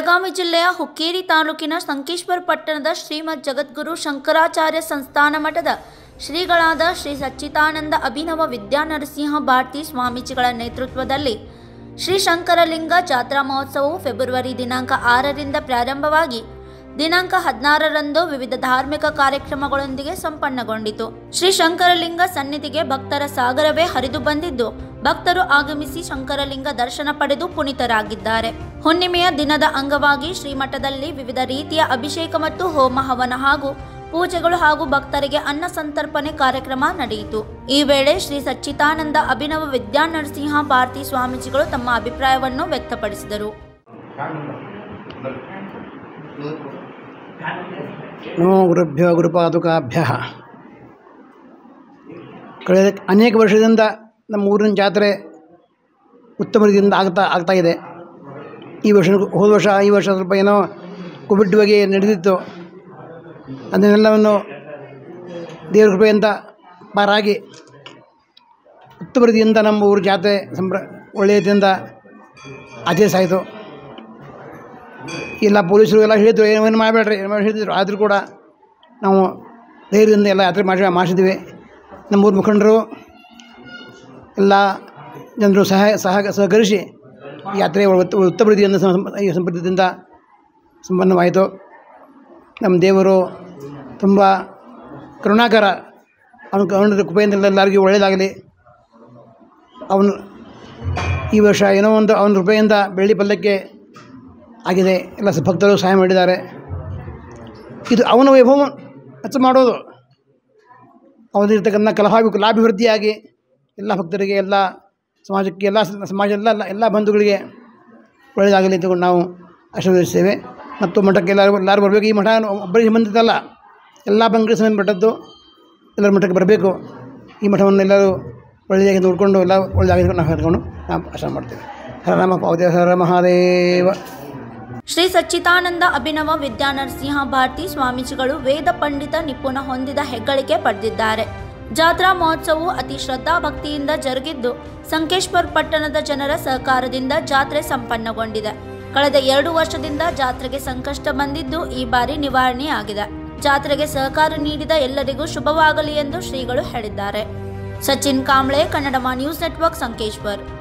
ಬೆಳಗಾವಿ ಜಿಲ್ಲೆಯ ಹುಕ್ಕೇರಿ ತಾಲೂಕಿನ ಸಂಕೇಶ್ವರ ಪಟ್ಟಣದ ಶ್ರೀಮದ್ ಜಗದ್ಗುರು ಶಂಕರಾಚಾರ್ಯ ಸಂಸ್ಥಾನ ಮಠದ ಶ್ರೀಗಳಾದ ಶ್ರೀ ಸಚ್ಚಿದಾನಂದ ಅಭಿನವ ವಿದ್ಯಾನರಸಿಂಹ ಭಾರತಿ ಸ್ವಾಮೀಜಿಗಳ ನೇತೃತ್ವದಲ್ಲಿ ಶ್ರೀ ಶಂಕರಲಿಂಗ ಜಾತ್ರಾ ಮಹೋತ್ಸವವು ಫೆಬ್ರವರಿ ದಿನಾಂಕ ಆರರಿಂದ ಪ್ರಾರಂಭವಾಗಿ ದಿನಾಂಕ ಹದಿನಾರರಂದು ವಿವಿಧ ಧಾರ್ಮಿಕ ಕಾರ್ಯಕ್ರಮಗಳೊಂದಿಗೆ ಸಂಪನ್ನಗೊಂಡಿತು ಶ್ರೀ ಶಂಕರಲಿಂಗ ಸನ್ನಿಧಿಗೆ ಭಕ್ತರ ಸಾಗರವೇ ಹರಿದು ಬಂದಿದ್ದು ಭಕ್ತರು ಆಗಮಿಸಿ ಶಂಕರಲಿಂಗ ದರ್ಶನ ಪಡೆದು ಪುನೀತರಾಗಿದ್ದಾರೆ ಹುಣ್ಣಿಮೆಯ ದಿನದ ಅಂಗವಾಗಿ ಶ್ರೀಮಠದಲ್ಲಿ ವಿವಿಧ ರೀತಿಯ ಅಭಿಷೇಕ ಮತ್ತು ಹೋಮ ಹವನ ಹಾಗೂ ಪೂಜೆಗಳು ಹಾಗೂ ಭಕ್ತರಿಗೆ ಅನ್ನ ಸಂತರ್ಪಣೆ ಕಾರ್ಯಕ್ರಮ ನಡೆಯಿತು ಈ ವೇಳೆ ಶ್ರೀ ಸಚ್ಚಿದಾನಂದ ಅಭಿನವ ವಿದ್ಯಾನರಸಿಂಹ ಭಾರತಿ ಸ್ವಾಮೀಜಿಗಳು ತಮ್ಮ ಅಭಿಪ್ರಾಯವನ್ನು ವ್ಯಕ್ತಪಡಿಸಿದರು ನಮೋ ಗುರುಭ್ಯೋ ಗುರುಪಾದುಕಾಭ್ಯ ಕಳೆದ ಅನೇಕ ವರ್ಷದಿಂದ ನಮ್ಮ ಊರಿನ ಜಾತ್ರೆ ಉತ್ತಮ ರೀತಿಯಿಂದ ಆಗ್ತಾ ಆಗ್ತಾ ಇದೆ ಈ ವರ್ಷ ಹೋದ ವರ್ಷ ಈ ವರ್ಷ ಸ್ವಲ್ಪ ಏನೋ ಕೋವಿಡ್ ಬಗ್ಗೆ ನಡೆದಿತ್ತು ಅದನ್ನೆಲ್ಲವನ್ನು ದೇವರ ಕೃಪೆಯಿಂದ ಪಾರಾಗಿ ಉತ್ತಮ ರೀತಿಯಿಂದ ನಮ್ಮ ಊರ ಜಾತ್ರೆ ಸಂಭ್ರ ಒಳ್ಳೆಯ ರೀತಿಯಿಂದ ಆಚರಿಸಾಯಿತು ಎಲ್ಲ ಪೊಲೀಸರು ಎಲ್ಲ ಹೇಳಿದ್ರು ಏನು ಏನು ಮಾಡಬೇಡ್ರಿ ಏನು ಮಾಡಿ ಹೇಳಿದ್ರು ಆದರೂ ಕೂಡ ನಾವು ಧೈರ್ಯದಿಂದ ಎಲ್ಲ ಯಾತ್ರೆ ಮಾಡಿ ಮಾಡಿಸಿದ್ವಿ ನಮ್ಮೂರ ಮುಖಂಡರು ಎಲ್ಲ ಜನರು ಸಹಾಯ ಸಹ ಸಹಕರಿಸಿ ಈ ಯಾತ್ರೆ ಉತ್ತ- ಉತ್ತಮ ರೀತಿಯಿಂದ ಸಂ- ಈ ಸಂಪರ್ಕದಿಂದ ಸಂಪನ್ನವಾಯಿತು ನಮ್ಮ ದೇವರು ತುಂಬ ಕರುಣಾಕರ ಅವನ ಅವನ ಕೃಪೆಯಿಂದ ಎಲ್ಲರಿಗೂ ಒಳ್ಳೆಯದಾಗಲಿ ಅವನು ಈ ವರ್ಷ ಏನೋ ಒಂದು ಅವನ ಕೃಪೆಯಿಂದ ಬೆಳ್ಳಿ ಪಲ್ಲಕ್ಕೆ ಆಗಿದೆ ಎಲ್ಲ ಸ- ಭಕ್ತರು ಸಹಾಯ ಮಾಡಿದ್ದಾರೆ ಇದು ಅವನ ವೈಭವ ಹೆಚ್ಚು ಮಾಡೋದು ಅವನಿರ್ತಕ್ಕಂಥ ಕಲಹಾಭಿ ಕಲಾಭಿವೃದ್ಧಿಯಾಗಿ ಎಲ್ಲ ಭಕ್ತರಿಗೆ ಎಲ್ಲ ಸಮಾಜಕ್ಕೆ ಎಲ್ಲ ಸ- ಸಮಾಜ ಎಲ್ಲ ಎಲ್ಲ- ಎಲ್ಲ ಬಂಧುಗಳಿಗೆ ಒಳ್ಳೆಯದಾಗಲಿ ಅಂತಕೊಂಡು ನಾವು ಆಶೀರ್ವದಿಸ್ತೇವೆ ಮತ್ತು ಮಠಕ್ಕೆ ಎಲ್ಲರೂ ಎಲ್ಲರೂ ಬರಬೇಕು ಈ ಮಠ ಒಬ್ಬರಿಗೆ ಸಂಬಂಧಿತಲ್ಲ ಎಲ್ಲ ಬಂಗಡಿ ಸಂಬಂಧಪಟ್ಟದ್ದು ಎಲ್ಲರ ಮಠಕ್ಕೆ ಬರಬೇಕು ಈ ಮಠವನ್ನು ಎಲ್ಲರೂ ಒಳ್ಳೆಯದಾಗಿ ನೋಡಿಕೊಂಡು ಎಲ್ಲ ಒಳ್ಳೆಯದಾಗಿ ನಾವು ಹೇಳ್ಕೊಂಡು ನಾವು ಆಶಾ ಮಾಡ್ತೇವೆ ಹರ ರಾಮ ಪಾವತಿ ಹರ ಮಹಾದೇವ ಶ್ರೀ ಸಚ್ಚಿದಾನಂದ ಅಭಿನವ ವಿದ್ಯಾನರಸಿಂಹ ಭಾರತಿ ಸ್ವಾಮೀಜಿಗಳು ವೇದ ಪಂಡಿತ ನಿಪುಣ ಹೊಂದಿದ ಹೆಗ್ಗಳಿಕೆ ಪಡೆದಿದ್ದಾರೆ ಜಾತ್ರಾ ಮಹೋತ್ಸವವು ಅತಿ ಶ್ರದ್ಧಾ ಭಕ್ತಿಯಿಂದ ಜರುಗಿದ್ದು ಸಂಕೇಶ್ವರ್ ಪಟ್ಟಣದ ಜನರ ಸಹಕಾರದಿಂದ ಜಾತ್ರೆ ಸಂಪನ್ನಗೊಂಡಿದೆ ಕಳೆದ ಎರಡು ವರ್ಷದಿಂದ ಜಾತ್ರೆಗೆ ಸಂಕಷ್ಟ ಬಂದಿದ್ದು ಈ ಬಾರಿ ನಿವಾರಣೆಯಾಗಿದೆ ಜಾತ್ರೆಗೆ ಸಹಕಾರ ನೀಡಿದ ಎಲ್ಲರಿಗೂ ಶುಭವಾಗಲಿ ಎಂದು ಶ್ರೀಗಳು ಹೇಳಿದ್ದಾರೆ ಸಚಿನ್ ಕಾಂಬ್ಳೆ ಕನ್ನಡಮ ನ್ಯೂಸ್ ನೆಟ್ವರ್ಕ್ ಸಂಕೇಶ್ವರ್